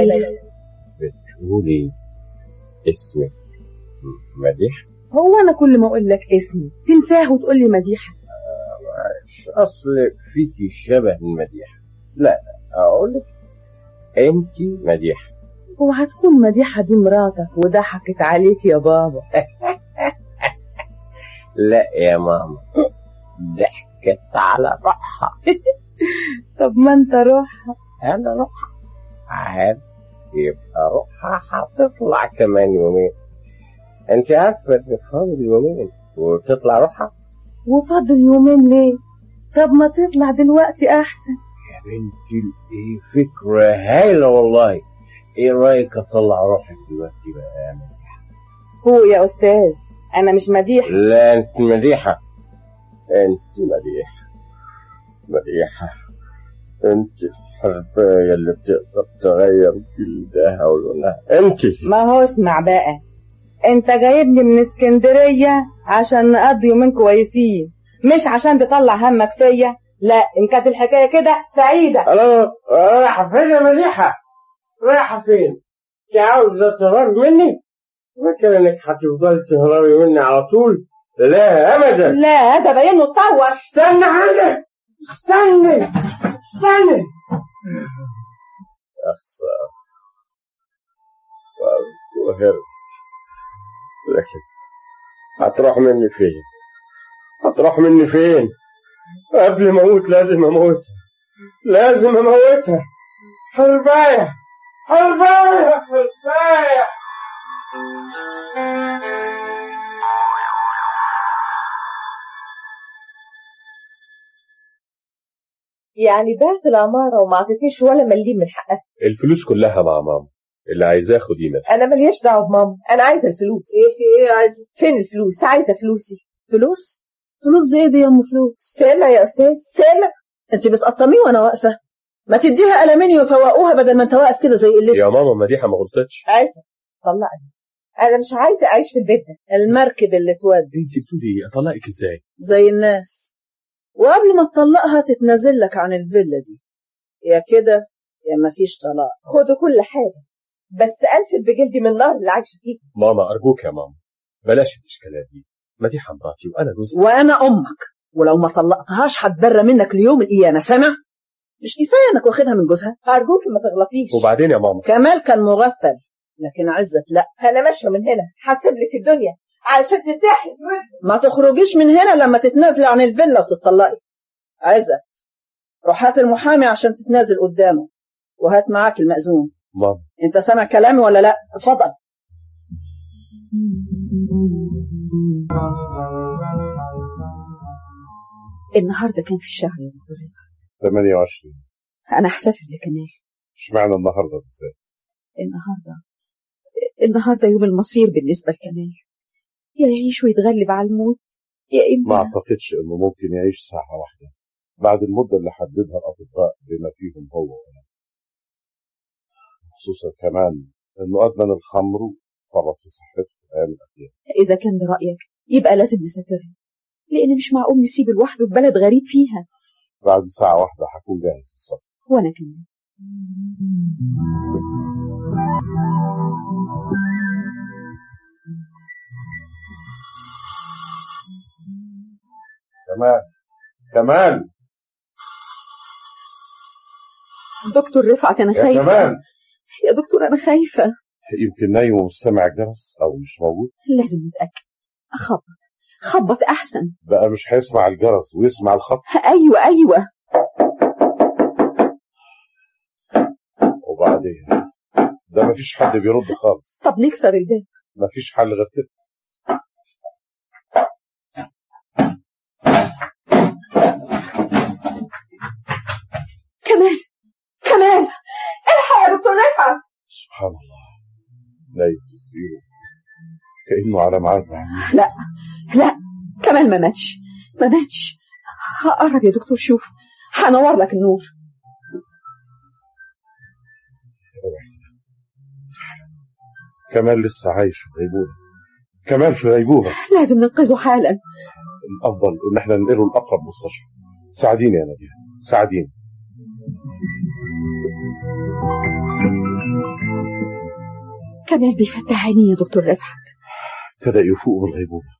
بالي بتقولي اسمك مديحة هو انا كل ما اقول لك اسمي تنساه وتقول لي مديحه مش أصل فيكي شبه المديحة لا لا أقول لك أنت مديحة اوعى تكون مديحه دي مراتك وضحكت عليك يا بابا لا يا ماما ضحكت على روحها طب ما انت روحها أنا روحها عاد يبقى روحها هتطلع كمان يومين أنت عارفة إن فاضل يومين وتطلع روحها وفاضل يومين ليه طب ما تطلع دلوقتي احسن يا بنتي ايه فكرة هايلة والله ايه رأيك اطلع روحك دلوقتي بقى يا مديحة فوق يا استاذ انا مش مديحه لا انت مديحة انت مديحة مديحة انت الحرباية اللي بتقدر تغير جلدها ولونها انت ما هو اسمع بقى انت جايبني من اسكندريه عشان نقضي يومين كويسين مش عشان تطلع همك فيا لا ان كانت الحكايه كده سعيده انا رايحة فين يا مديحة رايحة فين انت عاوزة تهربي مني فاكر انك هتفضلي تهربي مني على طول لا ابدا لا ده باين له اتطور استنى عندك استني استني أخسر وهربت لكن هتروح مني فين هتروح مني فين قبل ما اموت لازم اموتها لازم اموتها حرباية حرباية حرباية يعني بعت العمارة وما عطيتنيش ولا مليم من حقها الفلوس كلها مع ماما اللي عايزاه خديه منها انا ملياش دعوه بماما انا عايزه الفلوس ايه في ايه عايز فين الفلوس عايزه فلوسي فلوس فلوس دي ايه دي يا ام فلوس سامع يا استاذ سامع انت بتقطميه وانا واقفه ما تديها ألمني وفوقوها بدل ما انت واقف كده زي قلتك يا ماما مديحة ما غلطتش عايزه طلقني انا مش عايزه اعيش في البيت ده المركب اللي تودي انت بتقولي ايه اطلقك ازاي زي الناس وقبل ما تطلقها تتنازل لك عن الفيلا دي يا كده يا ما فيش طلاق خدوا كل حاجه بس انفد بجلدي من النار اللي عايشه فيه ماما ارجوك يا ماما بلاش الاشكالات دي مديحة مراتي وانا جوزها وانا امك ولو ما طلقتهاش هتبرى منك ليوم القيامه سامع مش كفايه انك واخدها من جوزها ارجوك ما تغلطيش وبعدين يا ماما كمال كان مغفل لكن عزت لا انا ماشيه من هنا هسيب لك الدنيا علشان ترتاحي ما تخرجيش من هنا لما تتنازلي عن الفيلا وتطلقي عزت روح هات المحامي عشان تتنازل قدامه وهات معاك المأذون ماما انت سامع كلامي ولا لا اتفضل النهارده كان في الشهر يا دكتور رفعت 28 انا هسافر لكمال اشمعنى النهارده بالذات النهارده النهارده يوم المصير بالنسبه لكمال يا يعيش ويتغلب على الموت يا ما اما اعتقدش انه ممكن يعيش ساعه واحده بعد المده اللي حددها الاطباء بما فيهم هو وانا خصوصا كمان انه ادمن الخمر وفرط في صحته في الايام الاخيره اذا كان ده رايك يبقى لازم نسافر لان مش معقول نسيبه لوحده في بلد غريب فيها بعد ساعه واحده هكون جاهز للسفر وانا كمان كمان كمان دكتور رفعت انا يا خايفه كمان يا دكتور انا خايفه يمكن نايم ومش سامع الجرس او مش موجود لازم نتاكد اخبط خبط احسن بقى مش هيسمع الجرس ويسمع الخط ايوه ايوه وبعدين ده مفيش حد بيرد خالص طب نكسر الباب مفيش حل غير كده كمال كمال الحق يا دكتور رفعت سبحان الله نايم في سريره كأنه على ميعاد يعني لا لا كمال ما ماتش ما ماتش قرب يا دكتور شوف هنور لك النور كمال لسه عايش في غيبوبة كمال في غيبوبة لازم ننقذه حالا الأفضل إن احنا ننقله لأقرب مستشفى ساعديني يا نبيل ساعديني كمال بيفتح عينيه يا دكتور رفعت ابتدى يفوق من الغيبوبة